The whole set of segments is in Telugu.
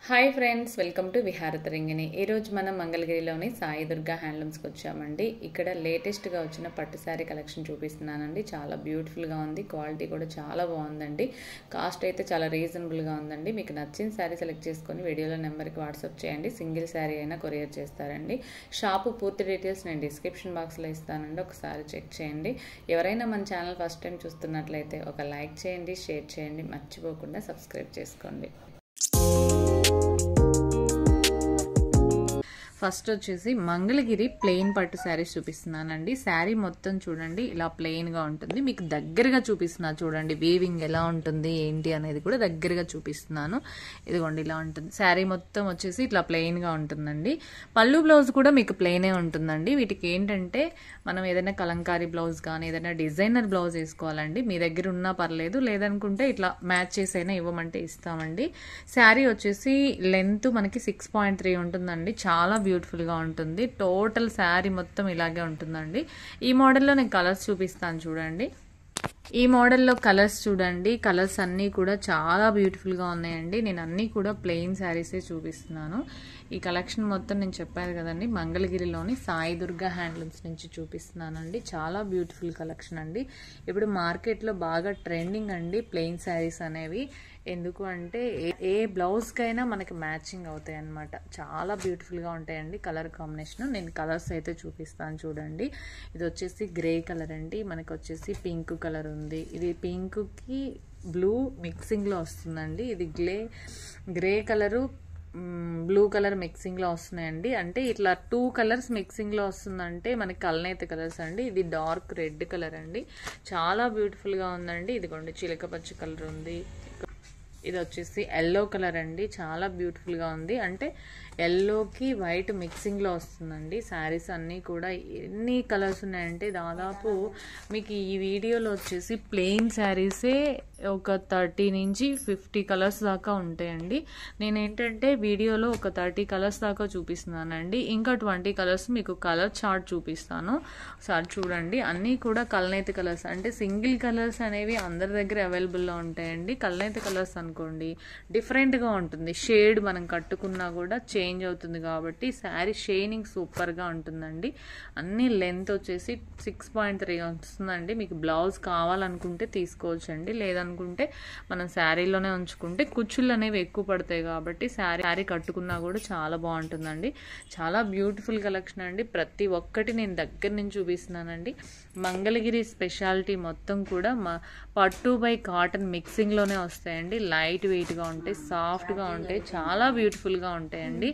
hi friends welcome to Viharatarangini ఈరోజు మనం మంగళగిరిలోని సాయి దుర్గా హ్యాండ్లూమ్స్కి వచ్చామండి ఇక్కడ లేటెస్ట్గా వచ్చిన పట్టు శారీ కలెక్షన్ చూపిస్తున్నానండి చాలా బ్యూటిఫుల్గా ఉంది క్వాలిటీ కూడా చాలా బాగుందండి కాస్ట్ అయితే చాలా రీజనబుల్గా ఉందండి మీకు నచ్చిన శారీ సెలెక్ట్ చేసుకొని వీడియోలో నెంబర్కి వాట్సాప్ చేయండి సింగిల్ శారీ అయినా కొరియర్ చేస్తారండి షాపు పూర్తి డీటెయిల్స్ నేను డిస్క్రిప్షన్ బాక్స్లో ఇస్తానండి ఒకసారి చెక్ చేయండి ఎవరైనా మన ఛానల్ ఫస్ట్ టైం చూస్తున్నట్లయితే ఒక లైక్ చేయండి షేర్ చేయండి మర్చిపోకుండా సబ్స్క్రైబ్ చేసుకోండి ఫస్ట్ వచ్చేసి మంగళగిరి ప్లెయిన్ పట్టు శారీస్ చూపిస్తున్నానండి శారీ మొత్తం చూడండి ఇలా ప్లెయిన్గా ఉంటుంది మీకు దగ్గరగా చూపిస్తున్నా చూడండి వీవింగ్ ఎలా ఉంటుంది ఏంటి అనేది కూడా దగ్గరగా చూపిస్తున్నాను ఇదిగోండి ఇలా ఉంటుంది శారీ మొత్తం వచ్చేసి ఇట్లా ప్లెయిన్గా ఉంటుందండి పళ్ళు బ్లౌజ్ కూడా మీకు ప్లెయినే ఉంటుందండి వీటికి ఏంటంటే మనం ఏదైనా కలంకారీ బ్లౌజ్ కానీ ఏదైనా డిజైనర్ బ్లౌజ్ వేసుకోవాలండి మీ దగ్గర ఉన్నా పర్లేదు లేదనుకుంటే ఇట్లా మ్యాచ్ చేసైనా ఇవ్వమంటే ఇస్తామండి శారీ వచ్చేసి లెంత్ మనకి సిక్స్ పాయింట్ త్రీ ఉంటుందండి చాలా బ్యూటిఫుల్గా ఉంటుంది టోటల్ శారీ మొత్తం ఇలాగే ఉంటుందండి ఈ మోడల్లో నేను కలర్స్ చూపిస్తాను చూడండి ఈ మోడల్లో కలర్స్ చూడండి కలర్స్ అన్నీ కూడా చాలా బ్యూటిఫుల్గా ఉన్నాయండి నేను అన్నీ కూడా ప్లెయిన్ శారీసే చూపిస్తున్నాను ఈ కలెక్షన్ మొత్తం నేను చెప్పాను కదండి మంగళగిరిలోని సాయి దుర్గా హ్యాండ్లూమ్స్ నుంచి చూపిస్తున్నానండి చాలా బ్యూటిఫుల్ కలెక్షన్ అండి ఇప్పుడు మార్కెట్లో బాగా ట్రెండింగ్ అండి ప్లెయిన్ శారీస్ అనేవి ఎందుకు అంటే ఏ బ్లౌజ్కైనా మనకి మ్యాచింగ్ అవుతాయి అనమాట చాలా బ్యూటిఫుల్గా ఉంటాయండి కలర్ కాంబినేషన్ నేను కలర్స్ అయితే చూపిస్తాను చూడండి ఇది వచ్చేసి గ్రే కలర్ అండి మనకి వచ్చేసి పింక్ కలర్ ఉంది ఇది పింక్కి బ్లూ మిక్సింగ్లో వస్తుందండి ఇది గ్లే గ్రే కలరు బ్లూ కలర్ మిక్సింగ్లో వస్తున్నాయండి అంటే ఇట్లా టూ కలర్స్ మిక్సింగ్లో వస్తుందంటే మనకి కలనైతే కలర్స్ అండి ఇది డార్క్ రెడ్ కలర్ అండి చాలా బ్యూటిఫుల్గా ఉందండి ఇదిగోండి చిలక పచ్చి కలర్ ఉంది ఇది వచ్చేసి ఎల్లో కలర్ అండి చాలా బ్యూటిఫుల్గా ఉంది అంటే ఎల్లోకి వైట్ మిక్సింగ్లో వస్తుందండి శారీస్ అన్నీ కూడా ఎన్ని కలర్స్ ఉన్నాయంటే దాదాపు మీకు ఈ వీడియోలో వచ్చేసి ప్లెయిన్ శారీసే ఒక థర్టీ నుంచి ఫిఫ్టీ కలర్స్ దాకా ఉంటాయండి నేను ఏంటంటే వీడియోలో ఒక థర్టీ కలర్స్ దాకా చూపిస్తున్నానండి ఇంకా ట్వంటీ కలర్స్ మీకు కలర్ చార్ట్ చూపిస్తాను ఒకసారి చూడండి అన్నీ కూడా కల్నేతి కలర్స్ అంటే సింగిల్ కలర్స్ అనేవి అందరి దగ్గర అవైలబుల్లో ఉంటాయండి కల్నేతి కలర్స్ అనుకోండి డిఫరెంట్గా ఉంటుంది షేడ్ మనం కట్టుకున్నా కూడా చేంజ్ అవుతుంది కాబట్టి శారీ షైనింగ్ సూపర్గా ఉంటుందండి అన్ని లెంత్ వచ్చేసి సిక్స్ పాయింట్ త్రీ వస్తుందండి మీకు బ్లౌజ్ కావాలనుకుంటే తీసుకోవచ్చండి లేదనుకుంటే మనం శారీలోనే ఉంచుకుంటే కుచ్చుళ్ళు అనేవి ఎక్కువ పడతాయి కాబట్టి శారీ శారీ కట్టుకున్నా కూడా చాలా బాగుంటుందండి చాలా బ్యూటిఫుల్ కలెక్షన్ అండి ప్రతి ఒక్కటి నేను దగ్గర నుంచి చూపిస్తున్నానండి మంగళగిరి స్పెషాలిటీ మొత్తం కూడా మా పట్టు బై కాటన్ మిక్సింగ్లోనే వస్తాయండి లైట్ వెయిట్గా ఉంటాయి సాఫ్ట్గా ఉంటాయి చాలా బ్యూటిఫుల్గా ఉంటాయండి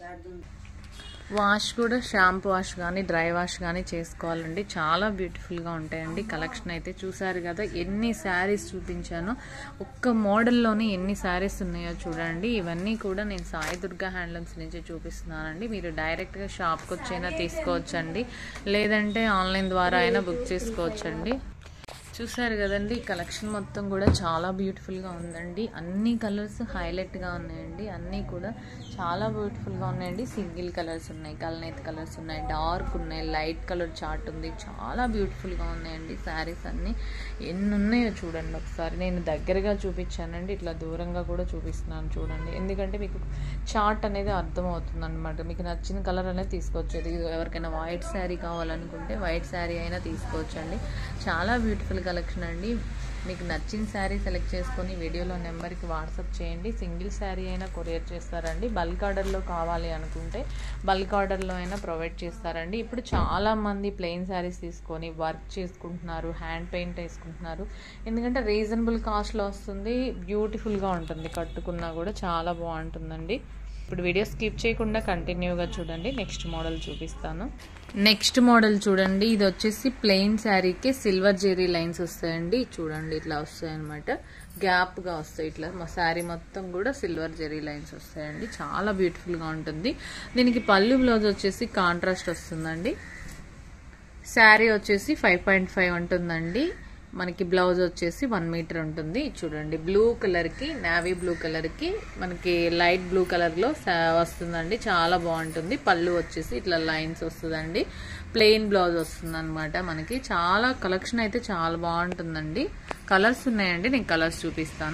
వాష్ కూడా షాంపూ వాష్ కానీ డ్రై వాష్ కానీ చేసుకోవాలండి చాలా బ్యూటిఫుల్గా ఉంటాయండి కలెక్షన్ అయితే చూసారు కదా ఎన్ని శారీస్ చూపించానో ఒక్క మోడల్లోనే ఎన్ని శారీస్ ఉన్నాయో చూడండి ఇవన్నీ కూడా నేను సాయి దుర్గా హ్యాండ్లూమ్స్ నుంచి చూపిస్తున్నానండి మీరు డైరెక్ట్గా షాప్కి వచ్చైనా తీసుకోవచ్చండి లేదంటే ఆన్లైన్ ద్వారా అయినా బుక్ చేసుకోవచ్చండి చూసారు కదండి ఈ కలెక్షన్ మొత్తం కూడా చాలా బ్యూటిఫుల్గా ఉందండి అన్ని కలర్స్ హైలైట్గా ఉన్నాయండి అన్నీ కూడా చాలా బ్యూటిఫుల్గా ఉన్నాయండి సింగిల్ కలర్స్ ఉన్నాయి కలనేత్ కలర్స్ ఉన్నాయి డార్క్ ఉన్నాయి లైట్ కలర్ చార్ట్ ఉంది చాలా బ్యూటిఫుల్గా ఉన్నాయండి శారీస్ అన్నీ ఎన్ని ఉన్నాయో చూడండి ఒకసారి నేను దగ్గరగా చూపించానండి ఇట్లా దూరంగా కూడా చూపిస్తున్నాను చూడండి ఎందుకంటే మీకు చార్ట్ అనేది అర్థమవుతుంది అనమాట మీకు నచ్చిన కలర్ అనేది తీసుకోవచ్చు ఇది ఎవరికైనా వైట్ శారీ కావాలనుకుంటే వైట్ శారీ అయినా తీసుకోవచ్చండి చాలా బ్యూటిఫుల్ కలెక్షన్ అండి మీకు నచ్చిన శారీ సెలెక్ట్ చేసుకొని వీడియోలో నెంబర్కి వాట్సాప్ చేయండి సింగిల్ శారీ అయినా కొరియర్ చేస్తారండి బల్క్ ఆర్డర్లో కావాలి అనుకుంటే బల్క్ ఆర్డర్లో అయినా ప్రొవైడ్ చేస్తారండి ఇప్పుడు చాలామంది ప్లెయిన్ శారీస్ తీసుకొని వర్క్ చేసుకుంటున్నారు హ్యాండ్ పెయింట్ వేసుకుంటున్నారు ఎందుకంటే రీజనబుల్ కాస్ట్లో వస్తుంది బ్యూటిఫుల్గా ఉంటుంది కట్టుకున్నా కూడా చాలా బాగుంటుందండి ఇప్పుడు వీడియో స్కిప్ చేయకుండా కంటిన్యూగా చూడండి నెక్స్ట్ మోడల్ చూపిస్తాను నెక్స్ట్ మోడల్ చూడండి ఇది వచ్చేసి ప్లెయిన్ శారీకి సిల్వర్ జెరీ లైన్స్ వస్తాయండి చూడండి ఇట్లా వస్తాయి అనమాట గ్యాప్గా వస్తాయి ఇట్లా మా శారీ మొత్తం కూడా సిల్వర్ జెరీ లైన్స్ వస్తాయండి చాలా బ్యూటిఫుల్గా ఉంటుంది దీనికి పళ్ళు బ్లౌజ్ వచ్చేసి కాంట్రాస్ట్ వస్తుందండి శారీ వచ్చేసి ఫైవ్ పాయింట్ ఫైవ్ ఉంటుందండి మనకి బ్లౌజ్ వచ్చేసి వన్ మీటర్ ఉంటుంది చూడండి బ్లూ కలర్కి నావీ బ్లూ కలర్కి మనకి లైట్ బ్లూ కలర్లో వస్తుందండి చాలా బాగుంటుంది పళ్ళు వచ్చేసి ఇట్లా లైన్స్ వస్తుందండి ప్లెయిన్ బ్లౌజ్ వస్తుంది అనమాట మనకి చాలా కలెక్షన్ అయితే చాలా బాగుంటుందండి కలర్స్ ఉన్నాయండి నేను కలర్స్ చూపిస్తాను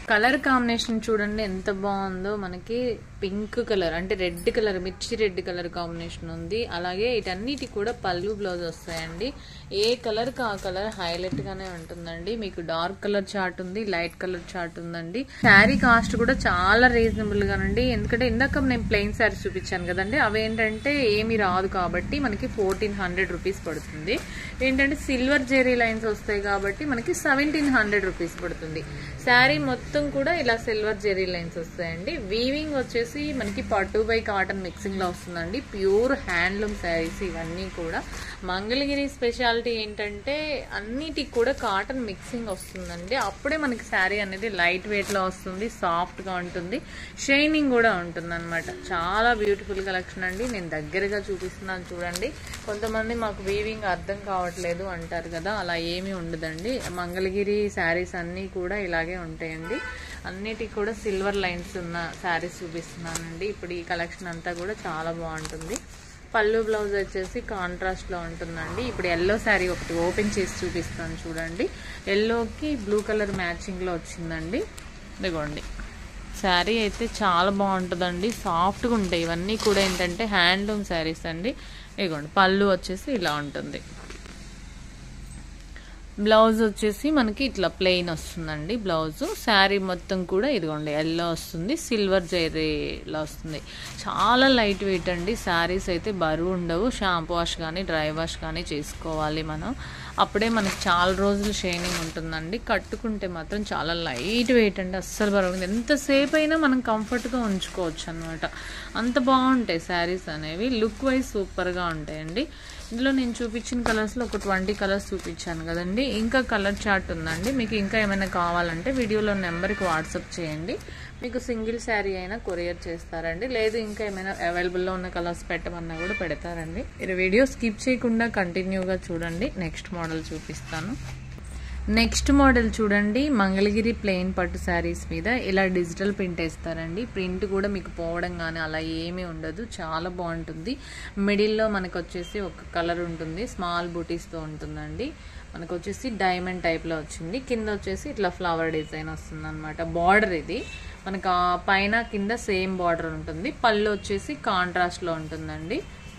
కలర్ కాంబినేషన్ చూడండి ఎంత బాగుందో మనకి పింక్ కలర్ అంటే రెడ్ కలర్ మిర్చి రెడ్ కలర్ కాంబినేషన్ ఉంది అలాగే వీటన్నిటి కూడా పళ్ళు బ్లౌజ్ వస్తాయండి ఏ కలర్ కి ఆ కలర్ హైలైట్ గానే ఉంటుందండి మీకు డార్క్ కలర్ చార్ట్ ఉంది లైట్ కలర్ చార్ట్ ఉందండి శారీ కాస్ట్ కూడా చాలా రీజనబుల్ గానండి ఎందుకంటే ఇందాక నేను ప్లెయిన్ శారీ చూపించాను కదండి అవి ఏంటంటే ఏమి రాదు కాబట్టి మనకి ఫోర్టీన్ హండ్రెడ్ రూపీస్ పడుతుంది ఏంటంటే సిల్వర్ జెరీ లైన్స్ వస్తాయి కాబట్టి మనకి సెవెంటీన్ హండ్రెడ్ రూపీస్ పడుతుంది శారీ మొత్తం కూడా ఇలా సిల్వర్ జెరీ లైన్స్ వస్తాయండి వీవింగ్ వచ్చేసి మనకి పట్టు బై కాటన్ మిక్సింగ్ లో వస్తుందండి ప్యూర్ హ్యాండ్లూమ్ శారీస్ ఇవన్నీ కూడా మంగళగిరి స్పెషాలిటీ ఏంటంటే అన్నిటికి కూడా కాటన్ మిక్సింగ్ వస్తుందండి అప్పుడే మనకి శారీ అనేది లైట్ వెయిట్ లో వస్తుంది సాఫ్ట్ గా ఉంటుంది షైనింగ్ కూడా ఉంటుంది అనమాట చాలా బ్యూటిఫుల్ కలెక్షన్ అండి నేను దగ్గరగా చూపిస్తున్నాను చూడండి కొంతమంది మాకు వీవింగ్ అర్థం కావట్లేదు అంటారు కదా అలా ఏమీ ఉండదండి మంగళగిరి శారీస్ అన్నీ కూడా ఇలాగే ఉంటాయండి అన్నిటికి కూడా సిల్వర్ లైన్స్ ఉన్న శారీస్ చూపిస్తున్నానండి ఇప్పుడు ఈ కలెక్షన్ అంతా కూడా చాలా బాగుంటుంది పళ్ళు బ్లౌజ్ వచ్చేసి కాంట్రాస్ట్ లో ఉంటుందండి ఇప్పుడు ఎల్లో శారీ ఒకటి ఓపెన్ చేసి చూపిస్తాను చూడండి ఎల్లోకి బ్లూ కలర్ మ్యాచింగ్ లో వచ్చిందండి ఇదిగోండి శారీ అయితే చాలా బాగుంటుందండి సాఫ్ట్గా ఉంటాయి ఇవన్నీ కూడా ఏంటంటే హ్యాండ్లూమ్ శారీస్ అండి ఇదిగోండి పళ్ళు వచ్చేసి ఇలా ఉంటుంది బ్లౌజ్ వచ్చేసి మనకి ఇట్లా ప్లెయిన్ వస్తుందండి బ్లౌజ్ శారీ మొత్తం కూడా ఇదిగోండి ఎల్లో వస్తుంది సిల్వర్ జైరీలో వస్తుంది చాలా లైట్ వెయిట్ అండి శారీస్ అయితే బరువు ఉండవు షాంపూ వాష్ కానీ డ్రై వాష్ కానీ చేసుకోవాలి మనం అప్పుడే మనకి చాలా రోజులు షైనింగ్ ఉంటుందండి కట్టుకుంటే మాత్రం చాలా లైట్ వెయిట్ అండి అస్సలు బరువు ఎంతసేపు అయినా మనం కంఫర్ట్గా ఉంచుకోవచ్చు అనమాట అంత బాగుంటాయి శారీస్ అనేవి లుక్ వైజ్ సూపర్గా ఉంటాయండి ఇందులో నేను చూపించిన కలర్స్లో ఒక ట్వంటీ కలర్స్ చూపించాను కదండి ఇంకా కలర్ చార్ట్ ఉందండి మీకు ఇంకా ఏమైనా కావాలంటే వీడియోలో నెంబర్కి వాట్సాప్ చేయండి మీకు సింగిల్ శారీ అయినా కొరియర్ చేస్తారండి లేదు ఇంకా ఏమైనా అవైలబుల్లో ఉన్న కలర్స్ పెట్టమన్నా కూడా పెడతారండి మీరు వీడియో స్కిప్ చేయకుండా కంటిన్యూగా చూడండి నెక్స్ట్ మోడల్ చూపిస్తాను నెక్స్ట్ మోడల్ చూడండి మంగళగిరి ప్లెయిన్ పట్టు శారీస్ మీద ఇలా డిజిటల్ ప్రింట్ వేస్తారండి ప్రింట్ కూడా మీకు పోవడం కానీ అలా ఏమీ ఉండదు చాలా బాగుంటుంది మిడిల్లో మనకు వచ్చేసి ఒక కలర్ ఉంటుంది స్మాల్ బూటీస్తో ఉంటుందండి మనకు వచ్చేసి డైమండ్ టైప్లో వచ్చింది కింద వచ్చేసి ఇట్లా ఫ్లవర్ డిజైన్ వస్తుంది అనమాట బార్డర్ ఇది మనకు ఆ పైన కింద సేమ్ బార్డర్ ఉంటుంది పళ్ళు వచ్చేసి కాంట్రాస్ట్లో ఉంటుందండి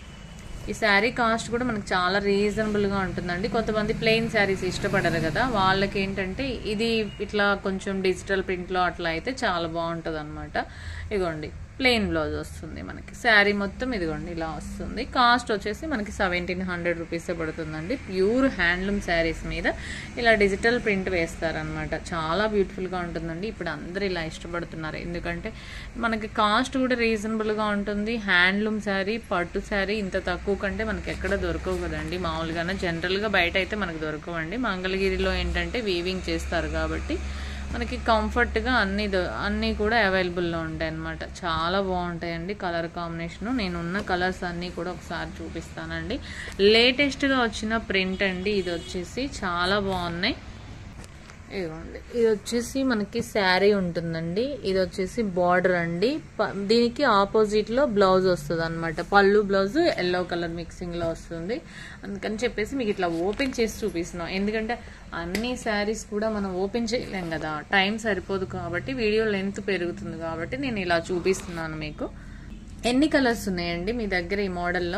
ఈ శారీ కాస్ట్ కూడా మనకు చాలా రీజనబుల్గా ఉంటుందండి కొంతమంది ప్లెయిన్ శారీస్ ఇష్టపడరు కదా వాళ్ళకి ఏంటంటే ఇది ఇట్లా కొంచెం డిజిటల్ ప్రింట్లో అట్లా అయితే చాలా బాగుంటుంది అనమాట ఇదిగోండి ప్లెయిన్ బ్లౌజ్ వస్తుంది మనకి శారీ మొత్తం ఇదిగోండి ఇలా వస్తుంది కాస్ట్ వచ్చేసి మనకి సెవెంటీన్ హండ్రెడ్ రూపీసే పడుతుందండి ప్యూర్ హ్యాండ్లూమ్ శారీస్ మీద ఇలా డిజిటల్ ప్రింట్ వేస్తారనమాట చాలా బ్యూటిఫుల్గా ఉంటుందండి ఇప్పుడు అందరూ ఇలా ఇష్టపడుతున్నారు ఎందుకంటే మనకి కాస్ట్ కూడా రీజనబుల్గా ఉంటుంది హ్యాండ్లూమ్ శారీ పట్టు శారీ ఇంత తక్కువ కంటే మనకి ఎక్కడ దొరకవు కదండి మామూలుగానే జనరల్గా బయట అయితే మనకు దొరకవండి మంగళగిరిలో ఏంటంటే వీవింగ్ చేస్తారు కాబట్టి మనకి కంఫర్ట్గా అన్ని దొ- అన్నీ కూడా అవైలబుల్లో ఉంటాయి అన్నమాట చాలా బాగుంటాయండి కలర్ కాంబినేషన్ నేను ఉన్న కలర్స్ అన్నీ కూడా ఒకసారి చూపిస్తానండి లేటెస్ట్గా వచ్చిన ప్రింట్ అండి ఇది వచ్చేసి చాలా బాగున్నాయి ఇదిగోండి ఇది వచ్చేసి మనకి శారీ ఉంటుందండి ఇది వచ్చేసి బార్డర్ అండి ప- దీనికి ఆపోజిట్ లో బ్లౌజ్ వస్తుంది అనమాట పళ్ళు బ్లౌజ్ ఎల్లో కలర్ మిక్సింగ్ లో వస్తుంది అందుకని చెప్పేసి మీకు ఇట్లా ఓపెన్ చేసి చూపిస్తున్నాం ఎందుకంటే అన్ని శారీస్ కూడా మనం ఓపెన్ చేయలేం కదా టైం సరిపోదు కాబట్టి వీడియో లెంత్ పెరుగుతుంది కాబట్టి నేను ఇలా చూపిస్తున్నాను మీకు ఎన్ని కలర్స్ ఉన్నాయండి మీ దగ్గర ఈ మోడల్లో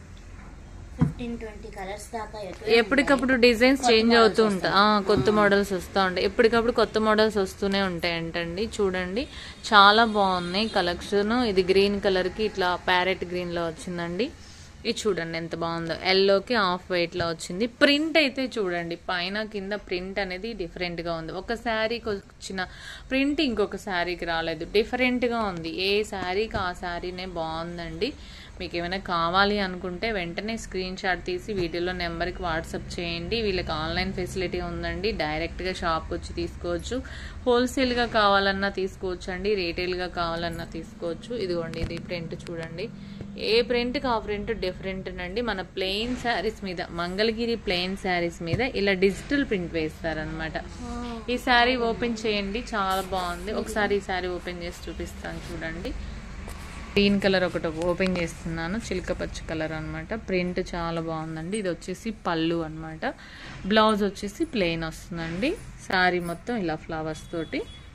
ఫిఫ్టీన్ ట్వంటీ కలర్స్ దాకా ఎటు ఎప్పటికప్పుడు డిజైన్స్ చేంజ్ అవుతూ ఉంటాయి ఆ, కొత్త మోడల్స్ వస్తూ ఉంటాయి ఎప్పటికప్పుడు కొత్త మోడల్స్ వస్తూనే ఉంటాయంటండి చూడండి చాలా బాగున్నాయి కలెక్షన్ ఇది గ్రీన్ కలర్ కి ఇట్లా ప్యారెట్ గ్రీన్ లో వచ్చిందండి ఇది చూడండి ఎంత బాగుందో ఎల్లోకి ఆఫ్ వైట్ లో వచ్చింది ప్రింట్ అయితే చూడండి పైన కింద ప్రింట్ అనేది డిఫరెంట్ గా ఉంది ఒక శారీకి వచ్చిన ప్రింట్ ఇంకొక శారీకి రాలేదు డిఫరెంట్ గా ఉంది ఏ శారీకి ఆ శారీనే బాగుందండి మీకు ఏమైనా కావాలి అనుకుంటే వెంటనే స్క్రీన్ షాట్ తీసి వీడియోలో నెంబర్కి వాట్సాప్ చేయండి వీళ్ళకి ఆన్లైన్ ఫెసిలిటీ ఉందండి డైరెక్ట్గా షాప్కి వచ్చి తీసుకోవచ్చు హోల్సేల్గా కావాలన్నా తీసుకోవచ్చు అండి రీటైల్గా కావాలన్నా తీసుకోవచ్చు ఇదిగోండి ఇది ప్రింట్ చూడండి ఏ ప్రింట్కి ఆ ప్రింట్ డిఫరెంట్ అండి మన ప్లెయిన్ శారీస్ మీద మంగళగిరి ప్లెయిన్ శారీస్ మీద ఇలా డిజిటల్ ప్రింట్ వేస్తారనమాట ఈ శారీ ఓపెన్ చేయండి చాలా బాగుంది ఒకసారి ఈ శారీ ఓపెన్ చేసి చూపిస్తాను చూడండి గ్రీన్ కలర్ ఒకటి ఓపెన్ చేస్తున్నాను చిలక పచ్చ కలర్ అన్నమాట ప్రింట్ చాలా బాగుందండి ఇది వచ్చేసి పళ్ళు అన్నమాట బ్లౌజ్ వచ్చేసి ప్లెయిన్ వస్తుందండి శారీ మొత్తం ఇలా ఫ్లవర్స్ తోటి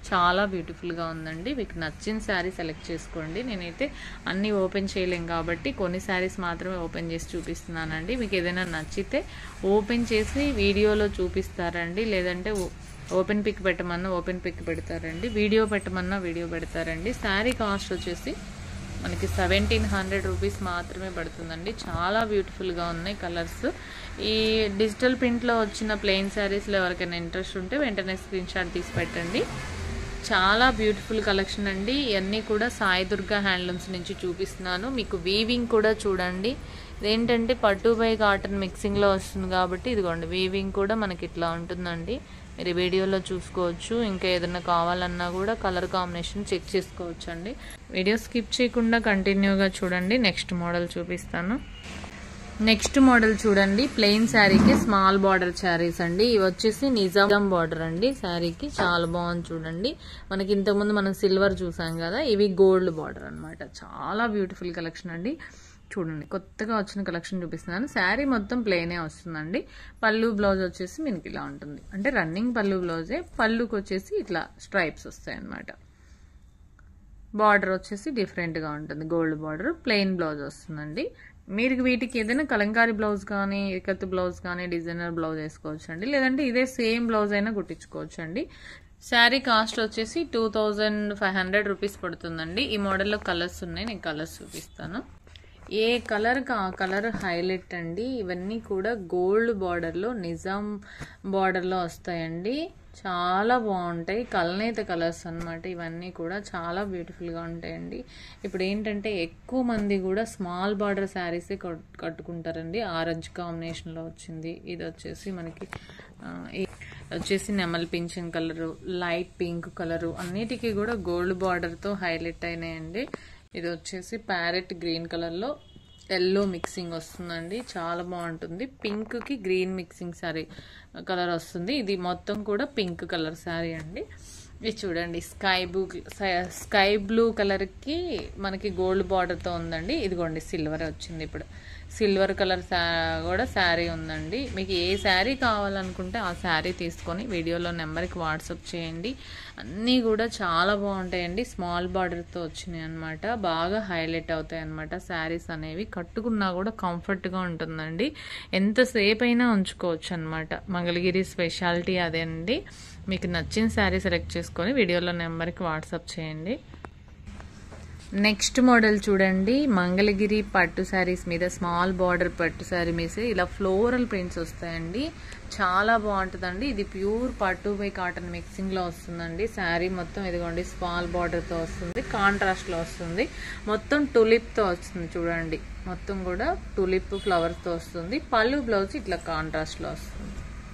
చాలా బ్యూటిఫుల్గా ఉందండి మీకు నచ్చిన శారీ సెలెక్ట్ చేసుకోండి నేనైతే అన్నీ ఓపెన్ చేయలేం కాబట్టి కొన్ని శారీస్ మాత్రమే ఓపెన్ చేసి చూపిస్తున్నానండి మీకు ఏదైనా నచ్చితే ఓపెన్ చేసి వీడియోలో చూపిస్తారండి లేదంటే ఓ- ఓపెన్ పిక్ పెట్టమన్నా ఓపెన్ పిక్ పెడతారండి వీడియో పెట్టమన్నా వీడియో పెడతారండి శారీ కాస్ట్ వచ్చేసి మనకి సెవెంటీన్ హండ్రెడ్ రూపీస్ మాత్రమే పడుతుందండి చాలా బ్యూటిఫుల్గా ఉన్నాయి కలర్స్ ఈ డిజిటల్ ప్రింట్లో వచ్చిన ప్లెయిన్ శారీస్లో ఎవరికైనా ఇంట్రెస్ట్ ఉంటే వెంటనే స్క్రీన్ షాట్ తీసి పెట్టండి చాలా బ్యూటిఫుల్ కలెక్షన్ అండి ఇవన్నీ కూడా సాయి దుర్గా హ్యాండ్లూమ్స్ నుంచి చూపిస్తున్నాను మీకు వీవింగ్ కూడా చూడండి ఇదేంటంటే పట్టు బై కాటన్ మిక్సింగ్లో వస్తుంది కాబట్టి ఇదిగోండి వీవింగ్ కూడా మనకి ఇట్లా ఉంటుందండి మీరు ఈ వీడియోలో చూసుకోవచ్చు ఇంకా ఏదైనా కావాలన్నా కూడా కలర్ కాంబినేషన్ చెక్ చేసుకోవచ్చు అండి వీడియో స్కిప్ చేయకుండా కంటిన్యూగా చూడండి నెక్స్ట్ మోడల్ చూపిస్తాను నెక్స్ట్ మోడల్ చూడండి ప్లెయిన్ శారీకి స్మాల్ బార్డర్ శారీస్ అండి ఇవి వచ్చేసి నిజాం బార్డర్ అండి శారీకి చాలా బాగుంది చూడండి మనకి ఇంతకుముందు మనం సిల్వర్ చూసాం కదా ఇవి గోల్డ్ బార్డర్ అన్నమాట చాలా బ్యూటిఫుల్ కలెక్షన్ అండి చూడండి కొత్తగా వచ్చిన కలెక్షన్ చూపిస్తున్నాను శారీ మొత్తం ప్లెయినే వస్తుందండి పళ్ళు బ్లౌజ్ వచ్చేసి మనకి ఇలా ఉంటుంది అంటే రన్నింగ్ పళ్ళు బ్లౌజే పళ్ళుకి వచ్చేసి ఇట్లా స్ట్రైప్స్ వస్తాయి అన్నమాట బార్డర్ వచ్చేసి డిఫరెంట్గా ఉంటుంది గోల్డ్ బార్డర్ ప్లెయిన్ బ్లౌజ్ వస్తుందండి మీరు వీటికి ఏదైనా కలంకారీ బ్లౌజ్ కానీ ఇకత్తు బ్లౌజ్ కానీ డిజైనర్ బ్లౌజ్ వేసుకోవచ్చు అండి లేదంటే ఇదే సేమ్ బ్లౌజ్ అయినా కుట్టించుకోవచ్చు అండి శారీ కాస్ట్ వచ్చేసి two thousand five hundred rupees పడుతుందండి ఈ మోడల్లో కలర్స్ ఉన్నాయి నేను కలర్స్ చూపిస్తాను ఏ కలర్కి ఆ కలర్ హైలైట్ అండి ఇవన్నీ కూడా గోల్డ్ బార్డర్లో నిజాం బార్డర్లో వస్తాయండి చాలా బాగుంటాయి కలనేత కలర్స్ అన్నమాట ఇవన్నీ కూడా చాలా బ్యూటిఫుల్గా ఉంటాయండి ఇప్పుడు ఏంటంటే ఎక్కువ మంది కూడా స్మాల్ బార్డర్ శారీసే కట్టుకుంటారండి ఆరెంజ్ కాంబినేషన్లో వచ్చింది ఇది వచ్చేసి మనకి ఆ, ఈ- వచ్చేసి నెమల్ పింఛన్ కలరు లైట్ పింక్ కలరు అన్నిటికీ కూడా గోల్డ్ బార్డర్తో హైలైట్ అయినాయండి ఇది వచ్చేసి ప్యారెట్ గ్రీన్ కలర్లో ఎల్లో మిక్సింగ్ వస్తుందండి చాలా బాగుంటుంది పింక్కి గ్రీన్ మిక్సింగ్ శారీ కలర్ వస్తుంది ఇది మొత్తం కూడా పింక్ కలర్ శారీ అండి ఇది చూడండి స్కై బ్లూ స్కై బ్లూ కలర్కి మనకి గోల్డ్ బార్డర్తో ఉందండి ఇదిగోండి సిల్వర్ వచ్చింది ఇప్పుడు సిల్వర్ కలర్ శా కూడా శారీ ఉందండి మీకు ఏ శారీ కావాలనుకుంటే ఆ శారీ తీసుకొని వీడియోలో నెంబర్కి వాట్సాప్ చేయండి అన్నీ కూడా చాలా బాగుంటాయండి స్మాల్ బార్డర్తో వచ్చినాయి అనమాట బాగా హైలైట్ అవుతాయి అనమాట శారీస్ అనేవి కట్టుకున్నా కూడా కంఫర్ట్గా ఉంటుందండి ఎంతసేపు అయినా ఉంచుకోవచ్చు అనమాట మంగళగిరి స్పెషాలిటీ అదే అండి మీకు నచ్చిన శారీ సెలెక్ట్ చేసుకొని వీడియోలో నెంబర్కి వాట్సాప్ చేయండి నెక్స్ట్ మోడల్ చూడండి మంగళగిరి పట్టు శారీస్ మీద స్మాల్ బార్డర్ పట్టు శారీ మీద ఇలా ఫ్లోరల్ ప్రింట్స్ వస్తాయండి చాలా బాగుంటుందండి ఇది ప్యూర్ పట్టు బై కాటన్ మిక్సింగ్లో వస్తుందండి శారీ మొత్తం ఇదిగోండి స్మాల్ బార్డర్తో వస్తుంది కాంట్రాస్ట్లో వస్తుంది మొత్తం టులిప్తో వస్తుంది చూడండి మొత్తం కూడా టులిప్ ఫ్లవర్స్తో వస్తుంది పళ్ళు బ్లౌజ్ ఇట్లా కాంట్రాస్ట్లో వస్తుంది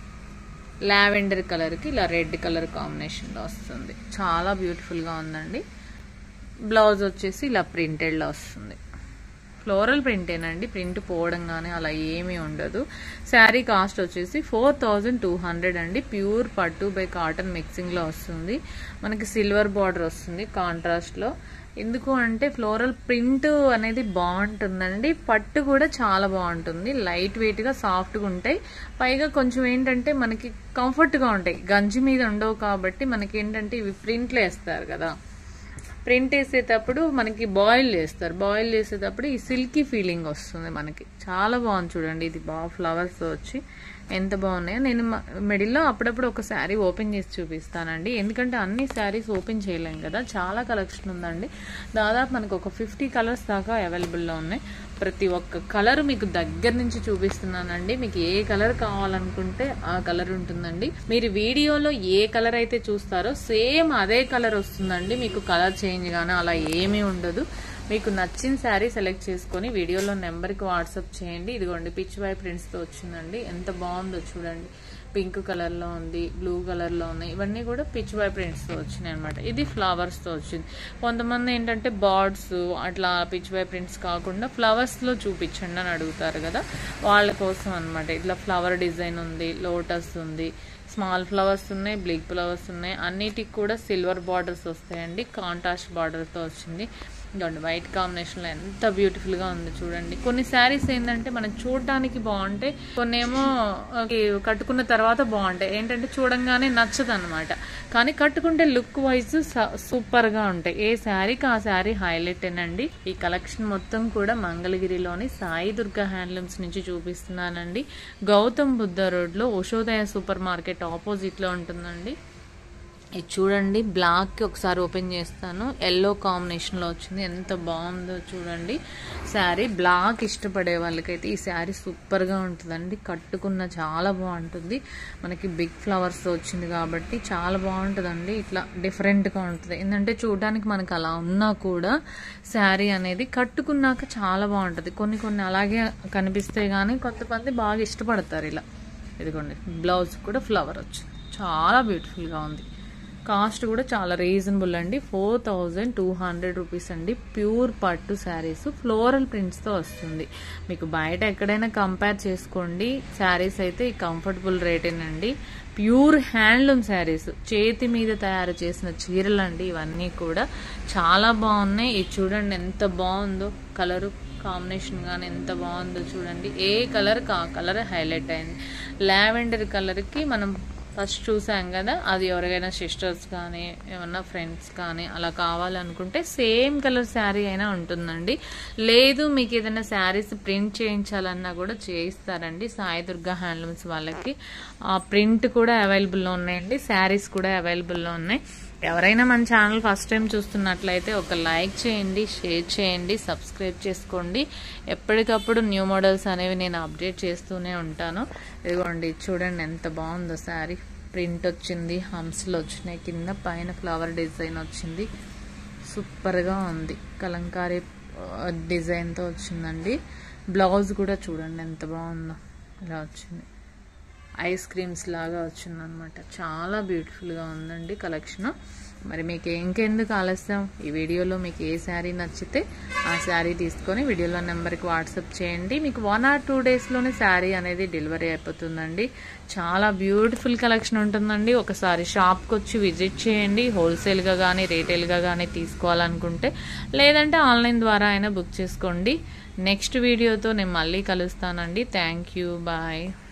లావెండర్ కలర్కి ఇలా రెడ్ కలర్ కాంబినేషన్లో వస్తుంది చాలా బ్యూటిఫుల్గా ఉందండి బ్లౌజ్ వచ్చేసి ఇలా ప్రింటెడ్లో వస్తుంది ఫ్లోరల్ ప్రింటేనండి ప్రింట్ పోవడం కానీ అలా ఏమీ ఉండదు శారీ కాస్ట్ వచ్చేసి ఫోర్ థౌజండ్ టూ హండ్రెడ్ అండి ప్యూర్ పట్టు బై కాటన్ మిక్సింగ్లో వస్తుంది మనకి సిల్వర్ బార్డర్ వస్తుంది కాంట్రాస్ట్లో ఎందుకు అంటే ఫ్లోరల్ ప్రింట్ అనేది బాగుంటుందండి పట్టు కూడా చాలా బాగుంటుంది లైట్ వెయిట్గా సాఫ్ట్గా ఉంటాయి పైగా కొంచెం ఏంటంటే మనకి కంఫర్ట్గా ఉంటాయి గంజి మీద ఉండవు కాబట్టి మనకి ఏంటంటే ఇవి ప్రింట్లు వేస్తారు కదా ప్రింట్ వేసేటప్పుడు మనకి బాయిల్ చేస్తారు బాయిల్ చేసేటప్పుడు ఈ సిల్కీ ఫీలింగ్ వస్తుంది మనకి చాలా బాగుంది చూడండి ఇది బాగా ఫ్లవర్స్ వచ్చి ఎంత బాగున్నాయో నేను మ- మిడిల్లో అప్పుడప్పుడు ఒక శారీ ఓపెన్ చేసి చూపిస్తానండి ఎందుకంటే అన్ని శారీస్ ఓపెన్ చేయలేం కదా చాలా కలెక్షన్ ఉందండి దాదాపు మనకు ఒక ఫిఫ్టీ కలర్స్ దాకా అవైలబుల్లో ఉన్నాయి ప్రతి ఒక్క కలర్ మీకు దగ్గర నుంచి చూపిస్తున్నానండి మీకు ఏ కలర్ కావాలనుకుంటే ఆ కలర్ ఉంటుందండి మీరు వీడియోలో ఏ కలర్ అయితే చూస్తారో సేమ్ అదే కలర్ వస్తుందండి మీకు కలర్ చేంజ్ కానీ అలా ఏమీ ఉండదు మీకు నచ్చిన శారీ సెలెక్ట్ చేసుకొని వీడియోలో నెంబర్కి వాట్సాప్ చేయండి ఇదిగోండి పిచ్ వై ప్రింట్స్తో వచ్చిందండి ఎంత బాగుందో చూడండి పింక్ కలర్లో ఉంది బ్లూ కలర్లో ఉన్నాయి ఇవన్నీ కూడా పిచ్ వై ప్రింట్స్తో వచ్చినాయి అనమాట ఇది ఫ్లవర్స్తో వచ్చింది కొంతమంది ఏంటంటే బార్డ్స్ అట్లా పిచ్ వై ప్రింట్స్ కాకుండా ఫ్లవర్స్లో చూపించండి అని అడుగుతారు కదా వాళ్ళ కోసం అనమాట ఇట్లా ఫ్లవర్ డిజైన్ ఉంది లోటస్ ఉంది స్మాల్ ఫ్లవర్స్ ఉన్నాయి బ్లిక్ ఫ్లవర్స్ ఉన్నాయి అన్నిటికి కూడా సిల్వర్ బార్డర్స్ వస్తాయండి కాంట్రాస్ట్ బార్డర్తో వచ్చింది ఇదిగోండి వైట్ కాంబినేషన్లో ఎంత బ్యూటిఫుల్గా ఉంది చూడండి కొన్ని శారీస్ ఏంటంటే మనం చూడటానికి బాగుంటాయి కొన్ని ఏమో ఆ, కట్టుకున్న తర్వాత బాగుంటాయి ఏంటంటే చూడంగానే నచ్చదు అనమాట కానీ కట్టుకుంటే లుక్ వైజ్ సూపర్గా ఉంటాయి ఏ శారీకి ఆ శారీ హైలైట్ ఏనండి ఈ కలెక్షన్ మొత్తం కూడా మంగళగిరిలోని సాయి దుర్గా హ్యాండ్లూమ్స్ నుంచి చూపిస్తున్నానండి గౌతమ్ బుద్ధ రోడ్లో ఉషోదయ సూపర్ మార్కెట్ ఆపోజిట్లో ఉంటుందండి ఇది చూడండి బ్లాక్కి ఒకసారి ఓపెన్ చేస్తాను ఎల్లో కాంబినేషన్లో వచ్చింది ఎంత బాగుందో చూడండి శారీ బ్లాక్ ఇష్టపడే వాళ్ళకైతే ఈ శారీ సూపర్గా ఉంటుందండి కట్టుకున్న చాలా బాగుంటుంది మనకి బిగ్ ఫ్లవర్స్ వచ్చింది కాబట్టి చాలా బాగుంటుందండి ఇట్లా డిఫరెంట్గా ఉంటుంది ఏంటంటే చూడడానికి మనకు అలా ఉన్నా కూడా శారీ అనేది కట్టుకున్నాక చాలా బాగుంటుంది కొన్ని కొన్ని అలాగే కనిపిస్తాయి కానీ కొంతమంది బాగా ఇష్టపడతారు ఇలా ఇదిగోండి బ్లౌజ్ కూడా ఫ్లవర్ వచ్చింది చాలా బ్యూటిఫుల్గా ఉంది కాస్ట్ కూడా చాలా రీజనబుల్ అండి four thousand two hundred rupees అండి ప్యూర్ పట్టు శారీస్ ఫ్లోరల్ ప్రింట్స్తో వస్తుంది మీకు బయట ఎక్కడైనా కంపేర్ చేసుకోండి శారీస్ అయితే ఈ కంఫర్టబుల్ రేటేనండి ప్యూర్ హ్యాండ్లూమ్ శారీస్ చేతి మీద తయారు చేసిన చీరలు అండి ఇవన్నీ కూడా చాలా బాగున్నాయి ఇది చూడండి ఎంత బాగుందో కలరు కాంబినేషన్ కానీ ఎంత బాగుందో చూడండి ఏ కలర్ ఆ కలర్ హైలైట్ అయింది లావెండర్ కలర్కి మనం ఫస్ట్ చూసాం కదా అది ఎవరికైనా సిస్టర్స్ కానీ ఏమన్నా ఫ్రెండ్స్ కానీ అలా కావాలనుకుంటే సేమ్ కలర్ శారీ అయినా ఉంటుందండి లేదు మీకు ఏదైనా శారీస్ ప్రింట్ చేయించాలన్నా కూడా చేయిస్తారండి సాయి దుర్గా హ్యాండ్లూమ్స్ వాళ్ళకి ఆ ప్రింట్ కూడా అవైలబుల్లో ఉన్నాయండి శారీస్ కూడా అవైలబుల్లో ఉన్నాయి ఎవరైనా మన ఛానల్ ఫస్ట్ టైం చూస్తున్నట్లయితే ఒక లైక్ చేయండి షేర్ చేయండి సబ్స్క్రైబ్ చేసుకోండి ఎప్పటికప్పుడు న్యూ మోడల్స్ అనేవి నేను అప్డేట్ చేస్తూనే ఉంటాను ఇదిగోండి చూడండి ఎంత బాగుందో శారీ ప్రింట్ వచ్చింది హంసలు వచ్చినాయి కింద పైన ఫ్లవర్ డిజైన్ వచ్చింది సూపర్గా ఉంది కలంకారీ ఆ, డిజైన్తో వచ్చిందండి బ్లౌజ్ కూడా చూడండి ఎంత బాగుందో ఇలా వచ్చింది ఐస్ క్రీమ్స్ లాగా వచ్చిందనమాట చాలా బ్యూటిఫుల్గా ఉందండి కలెక్షన్ మరి మీకు ఇంకెందుకు ఆలస్యం ఈ వీడియోలో మీకు ఏ శారీ నచ్చితే ఆ శారీ తీసుకొని వీడియోలో నెంబర్కి వాట్సాప్ చేయండి మీకు వన్ ఆర్ టూ డేస్లోనే శారీ అనేది డెలివరీ అయిపోతుందండి చాలా బ్యూటిఫుల్ కలెక్షన్ ఉంటుందండి ఒకసారి షాప్కి వచ్చి విజిట్ చేయండి హోల్సేల్గా కానీ రీటైల్గా కానీ తీసుకోవాలనుకుంటే లేదంటే ఆన్లైన్ ద్వారా అయినా బుక్ చేసుకోండి నెక్స్ట్ వీడియోతో నేను మళ్ళీ కలుస్తానండి థ్యాంక్ యూ బాయ్